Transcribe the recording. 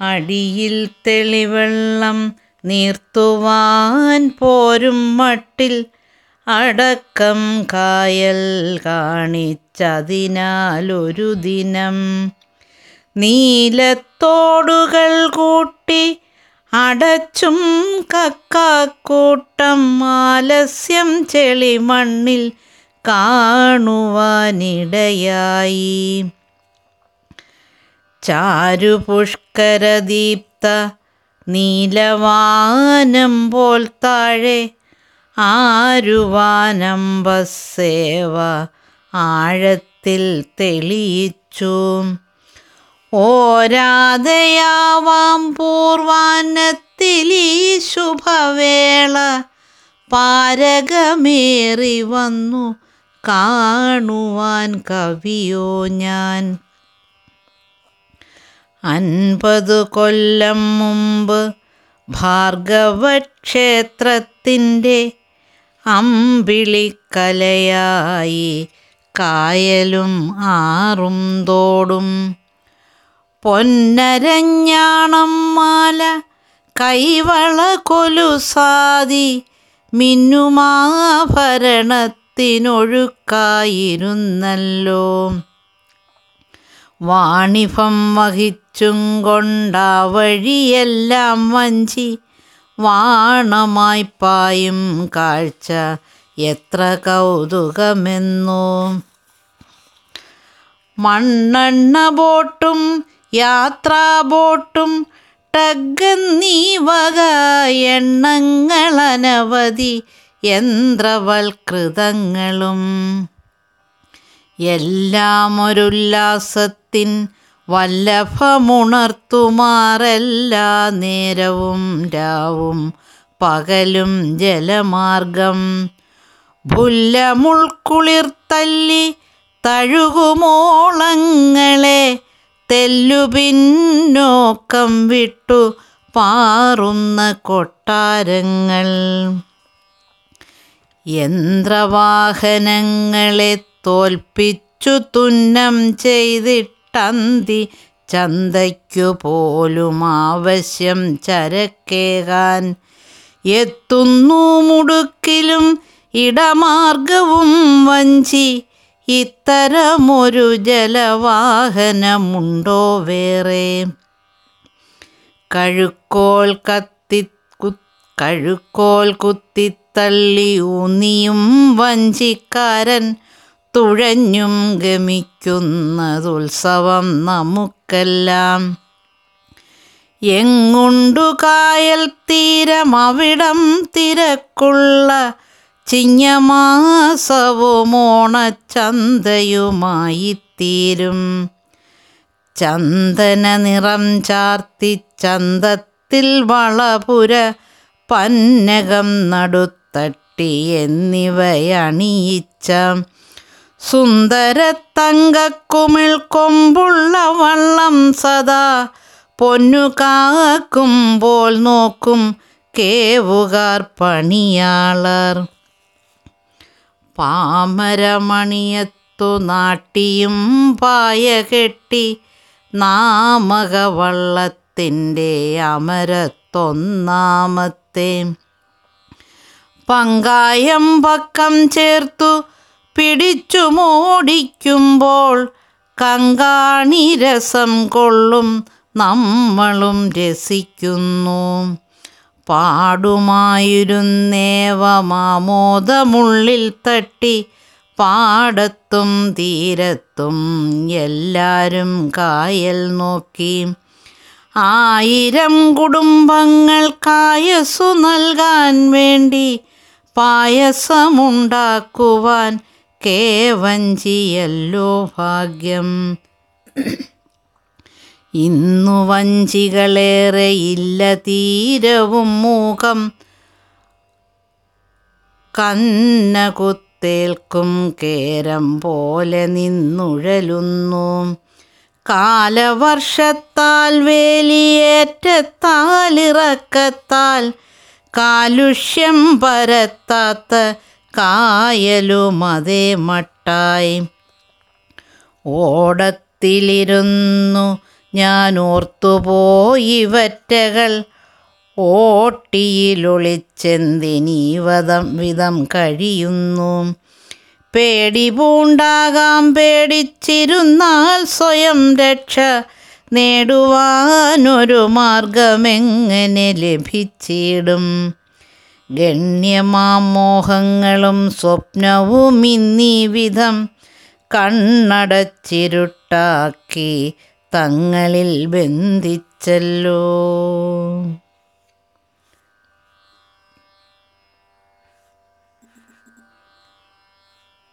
അടിയിൽ തെളിവെള്ളം നീർത്തുവാൻ പോരും മട്ടിൽ അടക്കം കായൽ കാണിച്ചതിനാലൊരു ദിനം നീലത്തോടുകൾ കൂട്ടി അടച്ചും കക്കാക്കൂട്ടം ആലസ്യം ചെളിമണ്ണിൽ കാണുവാനിടയായി ചാരുപുഷ്കരദീപ്ത നീലവാനം പോൽ താഴെ ആരുവാനമ്പസേവ ആഴത്തിൽ തെളിയിച്ചു ഓരാതെയാവാം പൂർവാനത്തിലീ ശുഭവേള പാരകമേറി വന്നു കാണുവാൻ കവിയോ ഞാൻ അൻപതു കൊല്ലം മുമ്പ് ഭാർഗവക്ഷേത്രത്തിൻ്റെ അമ്പിളിക്കലയായി കായലും ആറും തോടും പൊന്നരഞ്ഞാണം മാല കൈവള കൊലുസാതി മിന്നുമാഭരണത്തിനൊഴുക്കായിരുന്നല്ലോ വാണിഭം വഹിച്ചും കൊണ്ടാ വഴിയെല്ലാം വഞ്ചി വാണമായി പായും കാഴ്ച എത്ര കൗതുകമെന്നോ മണ്ണെണ്ണ ബോട്ടും യാത്രാ ബോട്ടും ടഗ്ഗെന്നീ വക എണ്ണങ്ങളനവധി യന്ത്രവൽകൃതങ്ങളും എല്ലാം ഒരുല്ലാസത്തിൻ വല്ലഭമുണർത്തുമാറെല്ലാ നേരവും രാവും പകലും ജലമാർഗം ഭുല്ലമുൾക്കുളിർത്തല്ലി തഴുകുമോളങ്ങളെ തെല്ലുപിന്നോക്കം വിട്ടു പാറുന്ന കൊട്ടാരങ്ങൾ യന്ത്രവാഹനങ്ങളെ തോൽപ്പിച്ചു തുന്നം ചെയ്തിട്ടന്തി ചന്തയ്ക്കു പോലും ആവശ്യം ചരക്കേകാൻ എത്തുന്നു മുടുക്കിലും ഇടമാർഗവും വഞ്ചി ഇത്തരമൊരു ജലവാഹനമുണ്ടോ വേറെ കഴുക്കോൽ കത്തി കു കഴുക്കോൽ കുത്തിത്തള്ളി ഊന്നിയും വഞ്ചിക്കാരൻ തുഴഞ്ഞും ഗമിക്കുന്നതുത്സവം നമുക്കെല്ലാം എങ്ങുണ്ടു കായൽ തീരം അവിടം തിരക്കുള്ള ചിങ്ങമാസവുമോണച്ചന്തയുമായിത്തീരും ചന്ദന നിറം ചാർത്തി ചന്തത്തിൽ വളപുര പന്നകം നടുത്തട്ടി എന്നിവയണിയിച്ച സുന്ദര തങ്കക്കുമിൾ കൊമ്പുള്ള വള്ളം സദാ പൊന്നു കാക്കുമ്പോൾ നോക്കും കേവുകാർ പണിയാളർ പാമരമണിയത്തു നാട്ടിയും പായ കെട്ടി നാമകവള്ളത്തിൻ്റെ അമരത്തൊന്നാമത്തെ പങ്കായം പക്കം ചേർത്തു പിടിച്ചു മോടിക്കുമ്പോൾ കങ്കാണി രസം കൊള്ളും നമ്മളും രസിക്കുന്നു പാടുമായിരുന്നേവമാമോദമുള്ളിൽ തട്ടി പാടത്തും തീരത്തും എല്ലാരും കായൽ നോക്കി ആയിരം കുടുംബങ്ങൾക്കായസു നൽകാൻ വേണ്ടി പായസമുണ്ടാക്കുവാൻ കേവഞ്ചിയല്ലോ ഭാഗ്യം ഇന്നു വഞ്ചികളേറെ ഇല്ല തീരവും മൂകം കന്നകുത്തേൽക്കും കേരം പോലെ നിന്നുഴലുന്നു കാലവർഷത്താൽ വേലിയേറ്റത്താലിറക്കത്താൽ കാലുഷ്യം പരത്താത്ത കായലുമതേ മട്ടായി ഓടത്തിലിരുന്നു ഞാൻ ഓർത്തുപോയിവറ്റകൾ ഓട്ടിയിലൊളിച്ചെന്തിനീവതം വിധം കഴിയുന്നു പേടി പൂണ്ടാകാം പേടിച്ചിരുന്നാൽ സ്വയം രക്ഷ നേടുവാനൊരു മാർഗമെങ്ങനെ ലഭിച്ചിടും ഗണ്യമാം മോഹങ്ങളും സ്വപ്നവും ഇന്നീ വിധം കണ്ണടച്ചിരുട്ടാക്കി തങ്ങളിൽ ബന്ധിച്ചല്ലോ